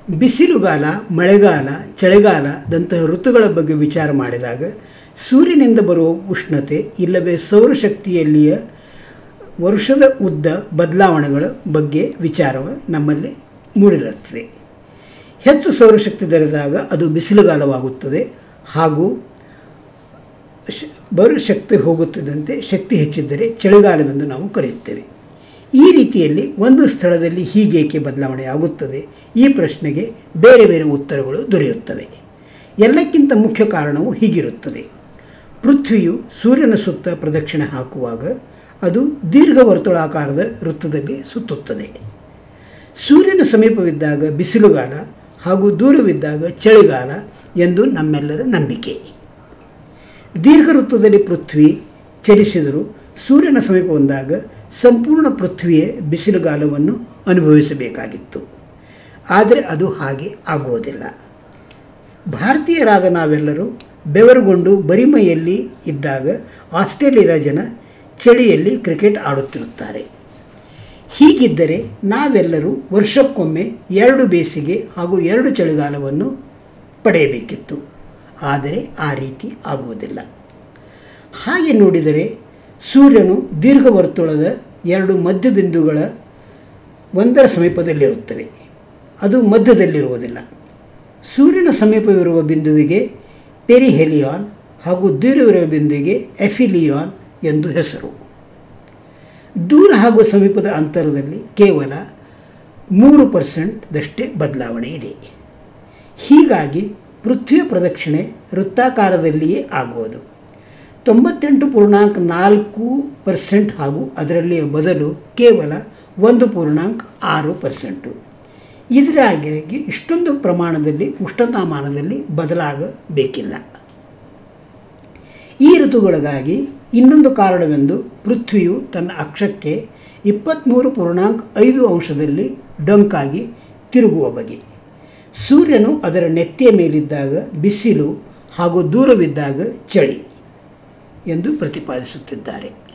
ಬಿಸಿಲುಗಾಲ ಮಳೆಗಾಲ ಚಳಿಗಾಲದಂತಹ ಋತುಗಳ ಬಗ್ಗೆ ವಿಚಾರ ಮಾಡಿದಾಗ ಸೂರ್ಯನಿಂದ ಬರುವ ಉಷ್ಣತೆ ಇಲ್ಲವೇ ಸೌರಶಕ್ತಿಯಲ್ಲಿಯ ವರ್ಷದ ಉದ್ದ ಬದಲಾವಣೆಗಳ ಬಗ್ಗೆ ವಿಚಾರವು ನಮ್ಮಲ್ಲಿ ಮೂಡಿರುತ್ತದೆ ಹೆಚ್ಚು ಸೌರಶಕ್ತಿ ದೊರೆತಾಗ ಅದು ಬಿಸಿಲುಗಾಲವಾಗುತ್ತದೆ ಹಾಗೂ ಶ ಬರು ಶಕ್ತಿ ಹೋಗುತ್ತಿದ್ದಂತೆ ಶಕ್ತಿ ಹೆಚ್ಚಿದ್ದರೆ ಚಳಿಗಾಲವೆಂದು ನಾವು ಕರೆಯುತ್ತೇವೆ ಈ ರೀತಿಯಲ್ಲಿ ಒಂದು ಸ್ಥಳದಲ್ಲಿ ಹೀಗೇಕೆ ಬದಲಾವಣೆ ಆಗುತ್ತದೆ ಈ ಪ್ರಶ್ನೆಗೆ ಬೇರೆ ಬೇರೆ ಉತ್ತರಗಳು ದೊರೆಯುತ್ತವೆ ಎಲ್ಲಕ್ಕಿಂತ ಮುಖ್ಯ ಕಾರಣವು ಹೀಗಿರುತ್ತದೆ ಪೃಥ್ವಿಯು ಸೂರ್ಯನ ಸುತ್ತ ಪ್ರದಕ್ಷಿಣೆ ಹಾಕುವಾಗ ಅದು ದೀರ್ಘ ವರ್ತುಳಾಕಾರದ ವೃತ್ತದಲ್ಲಿ ಸುತ್ತುತ್ತದೆ ಸೂರ್ಯನ ಸಮೀಪವಿದ್ದಾಗ ಬಿಸಿಲುಗಾಲ ಹಾಗೂ ದೂರವಿದ್ದಾಗ ಚಳಿಗಾಲ ಎಂದು ನಮ್ಮೆಲ್ಲರ ನಂಬಿಕೆ ದೀರ್ಘ ವೃತ್ತದಲ್ಲಿ ಪೃಥ್ವಿ ಚಲಿಸಿದರೂ ಸೂರ್ಯನ ಸಮೀಪ ಬಂದಾಗ ಸಂಪೂರ್ಣ ಪೃಥ್ವಿಯೇ ಬಿಸಿಲುಗಾಲವನ್ನು ಅನುಭವಿಸಬೇಕಾಗಿತ್ತು ಆದರೆ ಅದು ಹಾಗೆ ಆಗುವುದಿಲ್ಲ ಭಾರತೀಯರಾದ ನಾವೆಲ್ಲರೂ ಬೆವರುಗೊಂಡು ಬರಿಮೈಯಲ್ಲಿ ಇದ್ದಾಗ ಆಸ್ಟ್ರೇಲಿಯಾದ ಜನ ಚಳಿಯಲ್ಲಿ ಕ್ರಿಕೆಟ್ ಆಡುತ್ತಿರುತ್ತಾರೆ ಹೀಗಿದ್ದರೆ ನಾವೆಲ್ಲರೂ ವರ್ಷಕ್ಕೊಮ್ಮೆ ಎರಡು ಬೇಸಿಗೆ ಹಾಗೂ ಎರಡು ಚಳಿಗಾಲವನ್ನು ಪಡೆಯಬೇಕಿತ್ತು ಆದರೆ ಆ ರೀತಿ ಆಗುವುದಿಲ್ಲ ಹಾಗೆ ನೋಡಿದರೆ ಸೂರ್ಯನು ದೀರ್ಘವರ್ತುಳದ ಎರಡು ಮಧ್ಯಬಿಂದುಗಳ ಒಂದರ ಸಮೀಪದಲ್ಲಿರುತ್ತವೆ ಅದು ಮಧ್ಯದಲ್ಲಿರುವುದಿಲ್ಲ ಸೂರ್ಯನ ಸಮೀಪವಿರುವ ಬಿಂದುವಿಗೆ ಪೆರಿಹೆಲಿಯಾನ್ ಹಾಗೂ ದೂರವಿರುವ ಬಿಂದುವಿಗೆ ಎಫಿಲಿಯಾನ್ ಎಂದು ಹೆಸರು ದೂರ ಹಾಗೂ ಸಮೀಪದ ಅಂತರದಲ್ಲಿ ಕೇವಲ ಮೂರು ಪರ್ಸೆಂಟ್ದಷ್ಟೇ ಬದಲಾವಣೆ ಇದೆ ಹೀಗಾಗಿ ಪೃಥ್ವಿಯ ಪ್ರದಕ್ಷಿಣೆ ವೃತ್ತಾಕಾರದಲ್ಲಿಯೇ ಆಗುವುದು ತೊಂಬತ್ತೆಂಟು ಪೂರ್ಣಾಂಕ ನಾಲ್ಕು ಪರ್ಸೆಂಟ್ ಹಾಗೂ ಅದರಲ್ಲಿ ಬದಲು ಕೇವಲ ಒಂದು ಪೂರ್ಣಾಂಕ ಆರು ಪರ್ಸೆಂಟು ಇದರಾಗಿ ಇಷ್ಟೊಂದು ಪ್ರಮಾಣದಲ್ಲಿ ಉಷ್ಣತಾಮಾನದಲ್ಲಿ ಬದಲಾಗಬೇಕಿಲ್ಲ ಈ ಋತುಗಳಿಗಾಗಿ ಇನ್ನೊಂದು ಕಾರಣವೆಂದು ಪೃಥ್ವಿಯು ತನ್ನ ಅಕ್ಷಕ್ಕೆ ಇಪ್ಪತ್ತ್ಮೂರು ಪೂರ್ಣಾಂಕ ಐದು ಅಂಶದಲ್ಲಿ ಡೊಂಕಾಗಿ ತಿರುಗುವ ಬಗೆ ಸೂರ್ಯನು ಅದರ ನೆತ್ತಿಯ ಮೇಲಿದ್ದಾಗ ಬಿಸಿಲು ಹಾಗೂ ದೂರವಿದ್ದಾಗ ಚಳಿ ಎಂದು ಪ್ರತಿಪಾದಿಸುತ್ತಿದ್ದಾರೆ